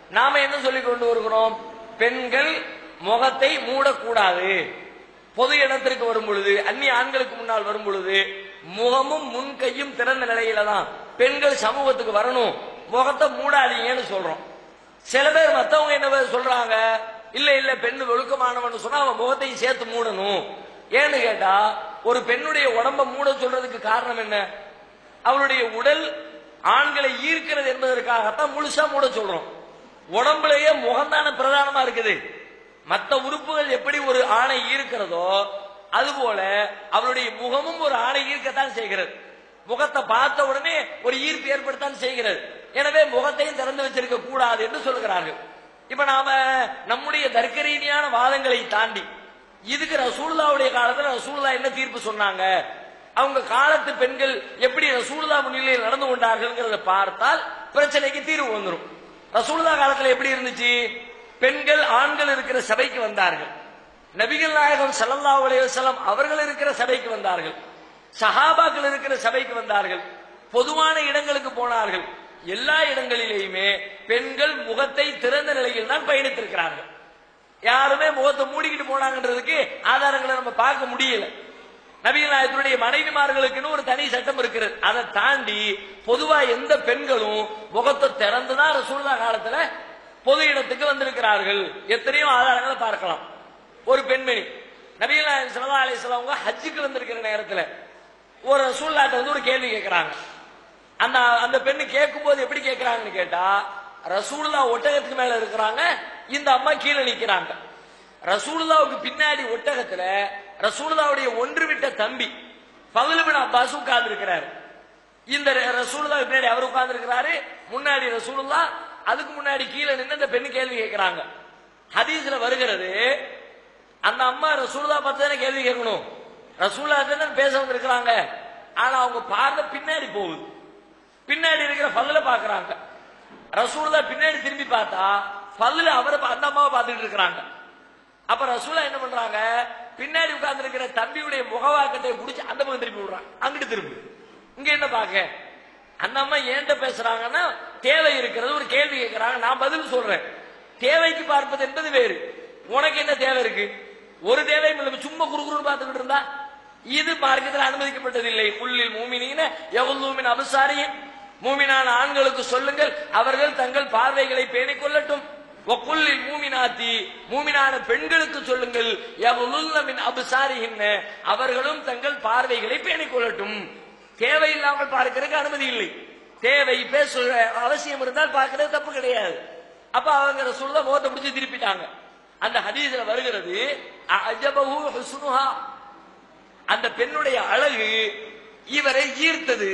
நாம என்ன சொல்லி கொண்டு வருகிறோம் பெண்கள் முகத்தை மூடக்கூடாது பொது இடத்திற்கு வரும் பொழுது அந்நிய ஆண்களுக்கு முன்னால் வரும் பொழுது முகமும் முன் கையும் திறந்த நிலையில தான் பெண்கள் சமூகத்துக்கு வரணும் முகத்தை மூடாதீங்கன்னு சொல்றோம் சில பேர் மத்தவங்க என்ன சொல்றாங்க இல்ல இல்ல பெண் ஒழுக்கமானவன் சொன்னா அவன் முகத்தையும் சேர்த்து மூடணும் ஏன்னு கேட்டா ஒரு பெண்ணுடைய உடம்ப மூட சொல்றதுக்கு காரணம் என்ன அவளுடைய உடல் ஆண்களை ஈர்க்கிறது என்பதற்காகத்தான் முழுசா மூட சொல்றோம் உடம்புலயே முகம்தான பிரதானமா இருக்குது மத்த உறுப்புகள் எப்படி ஒரு ஆணை ஈர்க்கிறதோ அதுபோல அவளுடைய முகமும் ஒரு ஆணை ஈர்க்கத்தான் செய்கிறது முகத்தை பார்த்த உடனே ஒரு ஈர்ப்பு ஏற்படுத்தான் செய்கிறது எனவே முகத்தையும் திறந்து வச்சிருக்க கூடாது என்று சொல்கிறார்கள் இப்ப நாம நம்முடைய தர்க்க ரீதியான வாதங்களை தாண்டி இதுக்கு ரசூலுல்லாவுடைய காலத்துல ரசூலுல்லா என்ன தீர்ப்பு சொன்னாங்க அவங்க காலத்து பெண்கள் எப்படி ரசூலுல்லா முன்னிலையில் நடந்து கொண்டார்கள்ங்கிறத பார்த்தால் பிரச்சனைக்கு தீர்வு வந்துடும் ரசூலுல்லா காலத்துல எப்படி இருந்துச்சு பெண்கள் ஆண்கள் இருக்கிற சபைக்கு வந்தார்கள் நபிகள் நாயகம் ஸல்லல்லாஹு அலைஹி வஸல்லம் அவர்கள் இருக்கிற சபைக்கு வந்தார்கள் சஹாபாக்கள் இருக்கிற சபைக்கு வந்தார்கள் பொதுவான இடங்களுக்கு போனார்கள் எல்லா இடங்களிலேயுமே பெண்கள் முகத்தை திறந்த நிலையில் தான் பயணித்திருக்கிறார்கள் யாருமே முகத்தை மூடிக்கிட்டு போனாங்கன்றதுக்கு ஆதாரங்களை நம்ம பார்க்க முடியல நபிகள் நாயகத்தினுடைய மனைவிமார்களுக்குன்னு ஒரு தனி சட்டம் இருக்கிறது அதை தாண்டி பொதுவா எந்த பெண்களும் முகத்தை திறந்துதான் ரசூல்லா காலத்துல பொது இடத்துக்கு வந்திருக்கிறார்கள் எத்தனையோ ஆதாரங்களை பார்க்கலாம் ஒரு பெண்மணி நபிகள் நாயகம் ஸல்லல்லாஹு அலைஹி வஸல்லம் அவங்க ஹஜ்ஜுக்கு வந்திருக்கிற நேரத்துல ஒரு ரசூல்லாட்ட வந்து ஒரு கேள்வி கேட்கறாங்க அந்த அந்த பெண்ணு கேட்கும்போது எப்படி கேட்கறாங்கன்னு கேட்டா ரசூலுல்லா ஒட்டகத்துக்கு மேல இருக்கிறாங்க இந்த அம்மா கீழே நிக்கிறாங்க ரசூலுல்லாவுக்கு பின்னாடி ஒட்டகத்துல ரசூலுல்லாவுடைய ஒன்று விட்ட தம்பி பகலுபின் அப்பாஸ் உட்கார்ந்து இருக்கிறாரு இந்த ரசூலுல்லா பின்னாடி அவர் உட்கார்ந்து இருக்கிறாரு முன்னாடி ரசூலுல்லா அதுக்கு முன்னாடி கீழே நின்று இந்த பெண்ணு கேள்வி கேட்கறாங்க ஹதீஸ்ல வருகிறது அந்த அம்மா ரசூலுல்லா பார்த்து தானே கேள்வி கேட்கணும் ரசூலுல்லா தானே பேச வந்திருக்கிறாங்க ஆனா அவங்க பார்வை பின்னாடி போகுது பின்னாடி இருக்கிற பல்லுல பாக்குறாங்க ரசூலுல்லா பின்னாடி திரும்பி பார்த்தா பல்லுல அவரை பா- அந்த அம்மாவை பார்த்துட்டு இருக்கிறாங்க அப்ப ரசூலா என்ன பண்றாங்க பின்னாடி உட்கார்ந்து இருக்கிற தம்பியுடைய முகவாக்கத்தை பிடிச்சி அந்த பக்கம் திருப்பி விடுறான் அங்கிட்டு திரும்பி இங்க என்ன பாக்க அந்த அம்மா ஏன்ட்ட பேசுறாங்கன்னா தேவை இருக்கிறது ஒரு கேள்வி கேட்கறாங்க நான் பதில் சொல்றேன் தேவைக்கு பார்ப்பது என்பது வேறு உனக்கு என்ன தேவை இருக்கு ஒரு தேவையும் இல்லை சும்மா குறுகுறுன்னு பார்த்துக்கிட்டு இருந்தா இது மார்க்கத்தில் அனுமதிக்கப்பட்டதில்லை புள்ளில் மூமினீன எவ்வளவுமின் அபசாரியின் மூமினான ஆண்களுக்கு சொல்லுங்கள் அவர்கள் தங்கள் பார்வைகளை பேணிக் கொள்ளட்டும் ஒக்குள்ளில் மூமினாத்தி மூமினான பெண்களுக்கு சொல்லுங்கள் எவ்வளவு மின் அபசாரிகின்ன அவர்களும் தங்கள் பார்வைகளை பேணிக் கொள்ளட்டும் தேவையில்லாமல் பார்க்கிறதுக்கு அனுமதி இல்லை தேவை பேசுற அவசியம் இருந்தால் பார்க்கிறது தப்பு கிடையாது அப்ப அவங்க சொல்ல முகத்தை பிடிச்சு திருப்பிட்டாங்க அந்த ஹதீஸ்ல வருகிறது அஜபஹு ஹுஸ்னுஹா அந்த பெண்ணுடைய அழகு இவரை ஈர்த்தது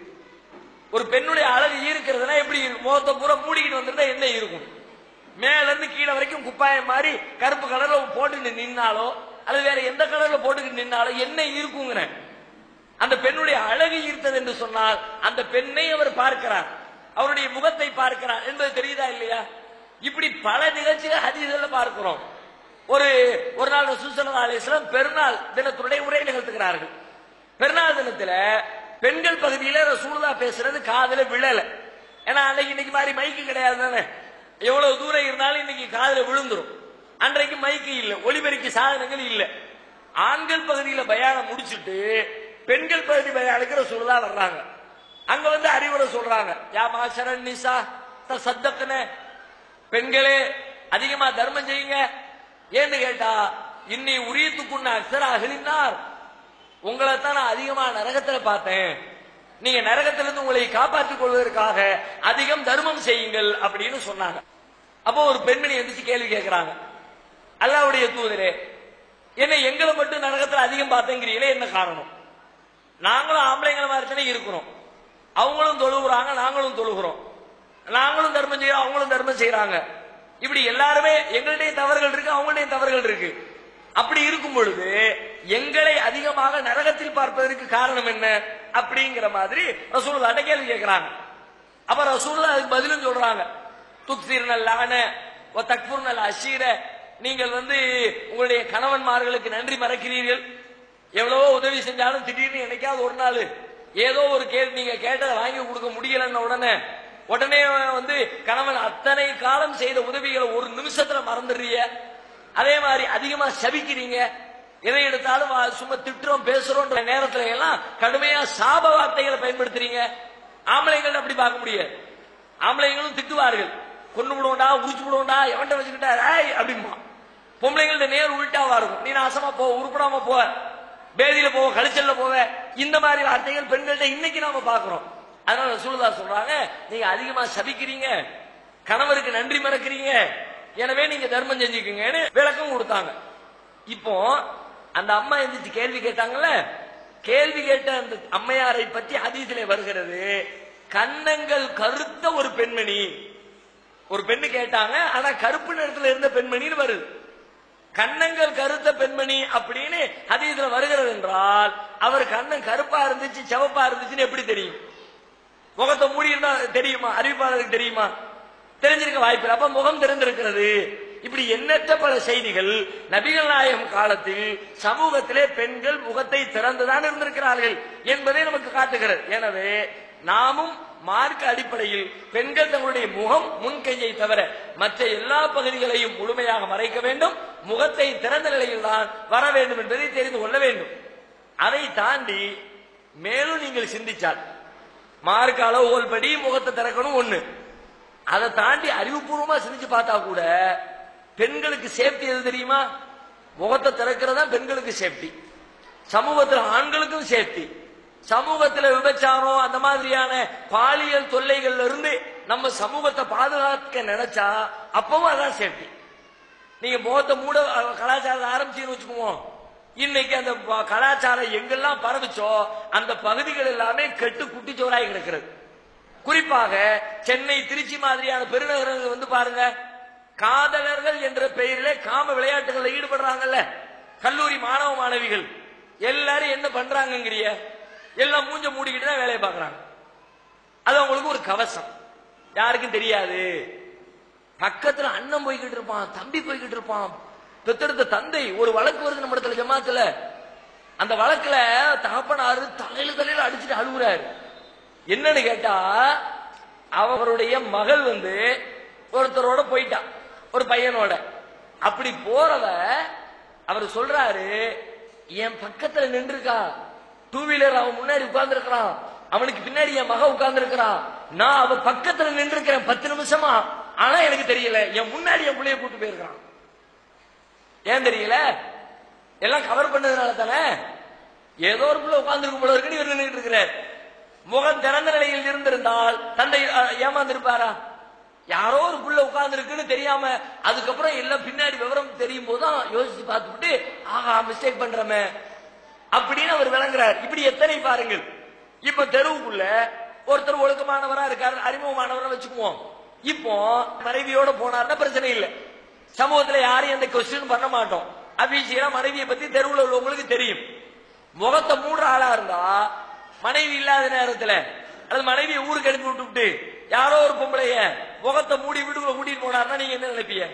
ஒரு பெண்ணுடைய அழகு ஈர்க்கிறதுனா எப்படி இருக்கும் முகத்தை பூரா மூடிக்கிட்டு வந்திருந்தா என்ன இருக்கும் மேல இருந்து கீழே வரைக்கும் குப்பாயம் மாதிரி கருப்பு கலர்ல போட்டுக்கிட்டு நின்னாலோ அல்லது வேற எந்த கலர்ல போட்டுக்கிட்டு நின்னாலோ என்ன இருக்குங்கிறேன் அந்த பெண்ணுடைய அழகு ஈர்த்தது என்று சொன்னால் அந்த பெண்ணை அவர் பார்க்கிறார் அவருடைய முகத்தை பார்க்கிறார் என்பது தெரியுதா இல்லையா இப்படி பல நிகழ்ச்சிகள் ஹதீஸ்ல பார்க்கிறோம் ஒரு ஒரு நாள் ரசூசல்லா அலிஸ்லாம் பெருநாள் தினத்துடைய உரை நிகழ்த்துகிறார்கள் பெருநாள் தினத்துல பெண்கள் பகுதியில ரசூலுல்லா பேசுறது காதுல விழல ஏன்னா அன்னைக்கு இன்னைக்கு மாதிரி மைக்கு கிடையாது தானே எவ்வளவு தூரம் இருந்தாலும் இன்னைக்கு காதுல விழுந்துரும் அன்றைக்கு மைக்கு இல்ல ஒலிபெருக்கி சாதனங்கள் இல்ல ஆண்கள் பகுதியில பயானம் முடிச்சிட்டு பெண்கள் பகுதி பயானுக்கு ரசூலுல்லா வர்றாங்க அங்க வந்து அறிவுரை சொல்றாங்க யா மாசரன் நிசா சத்தக்குன பெண்களே அதிகமா தர்மம் செய்யுங்க ஏன்னு கேட்டா இன்னி உரியத்துக்குன்ன அக்சர அகலினார் உங்களை தான் நான் அதிகமா நரகத்துல பார்த்தேன் நீங்க நரகத்திலிருந்து உங்களை காப்பாற்றிக் கொள்வதற்காக அதிகம் தர்மம் செய்யுங்கள் அப்படின்னு சொன்னாங்க அப்போ ஒரு பெண்மணி எந்திரிச்சு கேள்வி கேட்கிறாங்க அல்லாவுடைய தூதரே என்ன எங்களை மட்டும் நரகத்துல அதிகம் பார்த்தேங்கிறீங்களே என்ன காரணம் நாங்களும் ஆம்பளைங்களை மாதிரி தானே இருக்கிறோம் அவங்களும் தொழுகிறாங்க நாங்களும் தொழுகிறோம் நாங்களும் தர்மம் செய்யறோம் அவங்களும் தர்மம் செய்யறாங்க இப்படி எல்லாருமே எங்கள்டைய தவறுகள் இருக்கு அவங்களுடைய தவறுகள் இருக்கு அப்படி இருக்கும் பொழுது எங்களை அதிகமாக நரகத்தில் பார்ப்பதற்கு காரணம் என்ன அப்படிங்கிற மாதிரி ரசூலுல்லாட்ட கேள்வி கேட்கிறாங்க அப்ப ரசூலுல்லா அதுக்கு பதிலும் சொல்றாங்க துக்சீர்னல் லான ஒ தக்பூர்னல் அஷீர நீங்கள் வந்து உங்களுடைய கணவன்மார்களுக்கு நன்றி மறக்கிறீர்கள் எவ்வளவோ உதவி செஞ்சாலும் திடீர்னு என்னைக்காவது ஒரு நாள் ஏதோ ஒரு கேள்வி நீங்க கேட்டதை வாங்கி கொடுக்க முடியலன்ன உடனே உடனே வந்து கணவன் அத்தனை காலம் செய்த உதவிகளை ஒரு நிமிஷத்துல மறந்துடுறீங்க அதே மாதிரி அதிகமா சபிக்கிறீங்க எதை எடுத்தாலும் வா- சும்மா திட்டுறோம் பேசுறோம் நேரத்துல எல்லாம் கடுமையா சாப வார்த்தைகளை பயன்படுத்துறீங்க ஆம்பளைங்கள் அப்படி பார்க்க முடியாது ஆம்பளைங்களும் திட்டுவார்கள் கொண்டு விடுவோண்டா உரிச்சு விடுவோண்டா எவன்ட்ட வச்சுக்கிட்டா ஏய் அப்படிமா பொம்பளைங்கள்ட்ட நேர் உள்டாவா இருக்கும் நீ நாசமா போ உருப்படாம போ பேதியில போவ கழிச்சல்ல போவ இந்த மாதிரி வார்த்தைகள் பெண்கள்ட்ட இன்னைக்கு நாம பாக்குறோம் அதனால ரசூலுல்லா சொல்றாங்க நீங்க அதிகமா சபிக்கிறீங்க கணவருக்கு நன்றி மறக்கிறீங்க எனவே நீங்க தர்மம் செஞ்சுக்குங்கன்னு விளக்கம் கொடுத்தாங்க இப்போ அந்த அம்மா எந்திரிச்சு கேள்வி கேட்டாங்கல்ல கேள்வி கேட்ட அந்த அம்மையாரை பற்றி ஹதீஸிலே வருகிறது கன்னங்கள் கருத்த ஒரு பெண்மணி ஒரு பெண்ணு கேட்டாங்க ஆனா கருப்பு நிறத்துல இருந்த பெண்மணின்னு வருது கன்னங்கள் கருத்த பெண்மணி அப்படின்னு ஹதீஸ்ல வருகிறது என்றால் அவர் கண்ணம் கருப்பா இருந்துச்சு சிவப்பா இருந்துச்சுன்னு எப்படி தெரியும் முகத்தை மூடி இருந்தா தெரியுமா அறிவிப்பாளருக்கு தெரியுமா தெரிஞ்சிருக்க வாய்ப்பு இல்லை. அப்ப முகம் திறந்திருக்கிறது இப்படி எண்ணற்ற பல செய்திகள் நபிகள் நாயகம் காலத்தில் சமூகத்திலே பெண்கள் முகத்தை திறந்துதான் இருந்திருக்கிறார்கள் என்பதை நமக்கு காட்டுகிறது எனவே நாமும் மார்க்க அடிப்படையில் பெண்கள் தங்களுடைய முகம் முன்கையை தவிர மற்ற எல்லா பகுதிகளையும் முழுமையாக மறைக்க வேண்டும் முகத்தை திறந்த நிலையில் தான் வர வேண்டும் என்பதை தெரிந்து கொள்ள வேண்டும் அதை தாண்டி மேலும் நீங்கள் சிந்திச்சால் மார்க்க அளவுகோல் படி முகத்தை திறக்கணும் ஒண்ணு அதை தாண்டி அறிவுபூர்வமா சிந்திச்சு பார்த்தா கூட பெண்களுக்கு சேஃப்டி எது தெரியுமா முகத்தை திறக்கிறதா பெண்களுக்கு சேஃப்டி சமூகத்தில் ஆண்களுக்கும் சேஃப்டி சமூகத்துல விபச்சாரம் அந்த மாதிரியான பாலியல் தொல்லைகள்ல இருந்து நம்ம சமூகத்தை பாதுகாக்க நினைச்சா அப்பவும் அதான் சேஃப்டி நீங்க முகத்தை மூட அஹ், கலாச்சாரத்தை ஆரம்பிச்சுன்னு வச்சுக்குவோம் இன்னைக்கு அந்த ப- கலாச்சாரம் எங்கெல்லாம் பரவுச்சோ அந்த பகுதிகள் எல்லாமே கெட்டு குட்டிச்சோராய் கிடக்கிறது குறிப்பாக சென்னை திருச்சி மாதிரியான பெருநகரங்கள் வந்து பாருங்க காதலர்கள் என்ற பெயரிலே காம விளையாட்டுகளில் ஈடுபடுறாங்கல்ல கல்லூரி மாணவ மாணவிகள் எல்லாரும் என்ன பண்றாங்கங்கிறிய எல்லாம் மூஞ்ச மூடிக்கிட்டு தான் வேலையை பார்க்கறாங்க அது அவங்களுக்கு ஒரு கவசம் யாருக்கும் தெரியாது பக்கத்துல அண்ணன் போய்கிட்டு இருப்பான் தம்பி போய்கிட்டு இருப்பான் பெத்தெடுத்த தந்தை ஒரு வழக்கு வருது நம்ம இடத்துல ஜமாத்துல அந்த வழக்குல தகப்பனாரு தலையில தலையில அடிச்சுட்டு அழுகுறாரு என்னன்னு கேட்டா அவருடைய மகள் வந்து ஒருத்தரோட போயிட்டா ஒரு பையனோட அப்படி போறவ அவர் சொல்றாரு என் பக்கத்துல நின்றுருக்கா டூ வீலர் அவன் முன்னாடி உட்கார்ந்து இருக்கிறான் அவனுக்கு பின்னாடி என் மக உட்கார்ந்து இருக்கிறான் நான் அவ பக்கத்துல நின்று இருக்கிறேன் பத்து நிமிஷமா ஆனா எனக்கு தெரியல என் முன்னாடி என் பிள்ளைய கூட்டு போயிருக்கான் ஏன் தெரியல எல்லாம் கவர் பண்ணதுனால தானே ஏதோ ஒரு பிள்ளை உட்கார்ந்து போல இருக்குன்னு இவர் நின்றுட்டு இருக்கிறார் முகம் திறந்த நிலையில் இருந்திருந்தால் தந்தை அஹ், ஏமாந்திருப்பாரா யாரோ ஒரு புள்ள உட்கார்ந்து இருக்குன்னு தெரியாம அதுக்கப்புறம் எல்லாம் பின்னாடி விவரம் தெரியும் போதுதான் யோசிச்சு பார்த்துட்டு ஆஹா மிஸ்டேக் பண்றமே அப்படின்னு அவர் விளங்குறார் இப்படி எத்தனை பாருங்கள் இப்ப தெருவுக்குள்ள ஒருத்தர் ஒழுக்கமானவரா இருக்காரு அறிமுகமானவரா வச்சுக்குவோம் இப்போ மனைவியோட போனார்னா பிரச்சனை இல்லை சமூகத்துல யாரையும் எந்த கொஸ்டின் பண்ண மாட்டோம் அபிஷேகா மனைவியை பத்தி தெருவுல உள்ளவங்களுக்கு தெரியும் முகத்தை மூடுற ஆளா இருந்தா மனைவி இல்லாத நேரத்துல அல்லது மனைவியை ஊருக்கு அனுப்பி விட்டுவிட்டு யாரோ ஒரு பொம்பளைய முகத்தை மூடி வீட்டுக்குள்ள கூட்டிட்டு போனார்னா நீங்க என்ன நினைப்பீங்க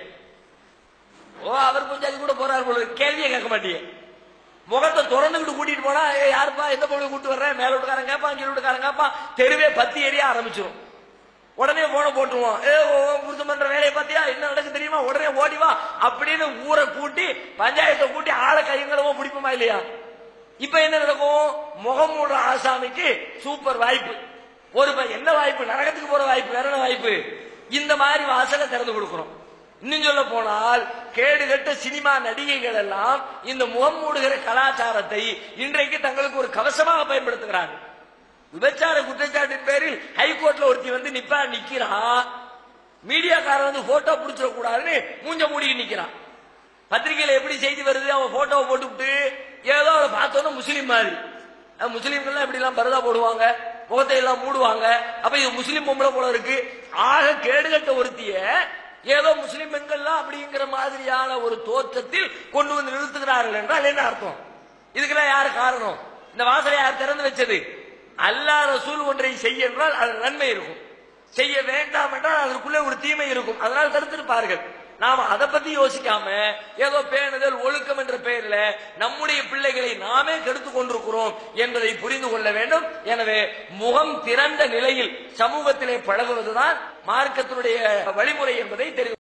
ஓ அவர் கொஞ்சம் அது கூட போறாரு போல இருக்கு. கேள்வியே கேட்க மாட்டீங்க முகத்தை திறந்துகிட்டு கூட்டிட்டு போனா ஏ யாருப்பா எந்த பொண்ணு கூட்டு வர்ற மேல வீட்டுக்காரன் கேட்பான் கீழ வீட்டுக்காரன் கேட்பான் தெருவே பத்தி எரிய ஆரம்பிச்சிடும் உடனே போன போட்டுருவோம் ஏ ஓ புருஷன் பண்ற வேலையை பார்த்தியா என்ன நடக்கு தெரியுமா உடனே ஓடி வா அப்படின்னு ஊரை கூட்டி பஞ்சாயத்தை கூட்டி ஆளை கையங்களவோ பிடிப்போமா இல்லையா இப்ப என்ன நடக்கும் முகம் மூடுற ஆசாமிக்கு சூப்பர் வாய்ப்பு ஒரு ப- என்ன வாய்ப்பு நரகத்துக்கு போற வாய்ப்பு வேற என்ன வாய்ப்பு இந்த மாதிரி வாசலை திறந்து கொடுக்கிறோம் இன்னும் சொல்ல போனால் கேடுகட்ட சினிமா நடிகைகள் எல்லாம் இந்த முகம் மூடுகிற கலாச்சாரத்தை இன்றைக்கு தங்களுக்கு ஒரு கவசமாக பயன்படுத்துகிறார்கள் விபச்சார குற்றச்சாட்டின் பேரில் ஹைகோர்ட்ல ஒருத்தி வந்து நிப்பா நிக்கிறா மீடியாக்காரன் வந்து போட்டோ புடிச்சிட கூடாதுன்னு மூஞ்ச மூடி நிக்கிறான் பத்திரிகையில எப்படி செய்தி வருது அவன் போட்டோவை போட்டுவிட்டு ஏதோ அவளை பார்த்தோன்னா முஸ்லீம் மாதிரி அஹ் முஸ்லீம்கள்லாம் இப்படி எல்லாம் பரதா போடுவாங்க முகத்தை எல்லாம் மூடுவாங்க அப்ப இது முஸ்லீம் பொம்பளை போல இருக்கு ஆக கேடுகட்ட ஒருத்திய ஏதோ முஸ்லீம் பெண்கள்லாம் அப்படிங்கிற மாதிரியான ஒரு தோற்றத்தில் கொண்டு வந்து நிறுத்துகிறார்கள் என்றால் என்ன அர்த்தம் இதுக்கெல்லாம் யாரு காரணம் இந்த வாசலை யார் திறந்து வச்சது அல்லாஹ் ரசூல் ஒன்றை செய்ய என்றால் அது நன்மை இருக்கும் செய்ய வேண்டாம் என்றால் அதற்குள்ளே ஒரு தீமை இருக்கும் அதனால் தடுத்திருப்பார்கள் நாம் அதை பத்தி யோசிக்காம ஏதோ பேணுதல் ஒழுக்கம் என்ற பெயரில் நம்முடைய பிள்ளைகளை நாமே கெடுத்துக் கொண்டிருக்கிறோம் என்பதை புரிந்து கொள்ள வேண்டும் எனவே முகம் திறந்த நிலையில் சமூகத்திலே பழகுவதுதான் மார்க்கத்தினுடைய வழிமுறை என்பதை தெரிந்து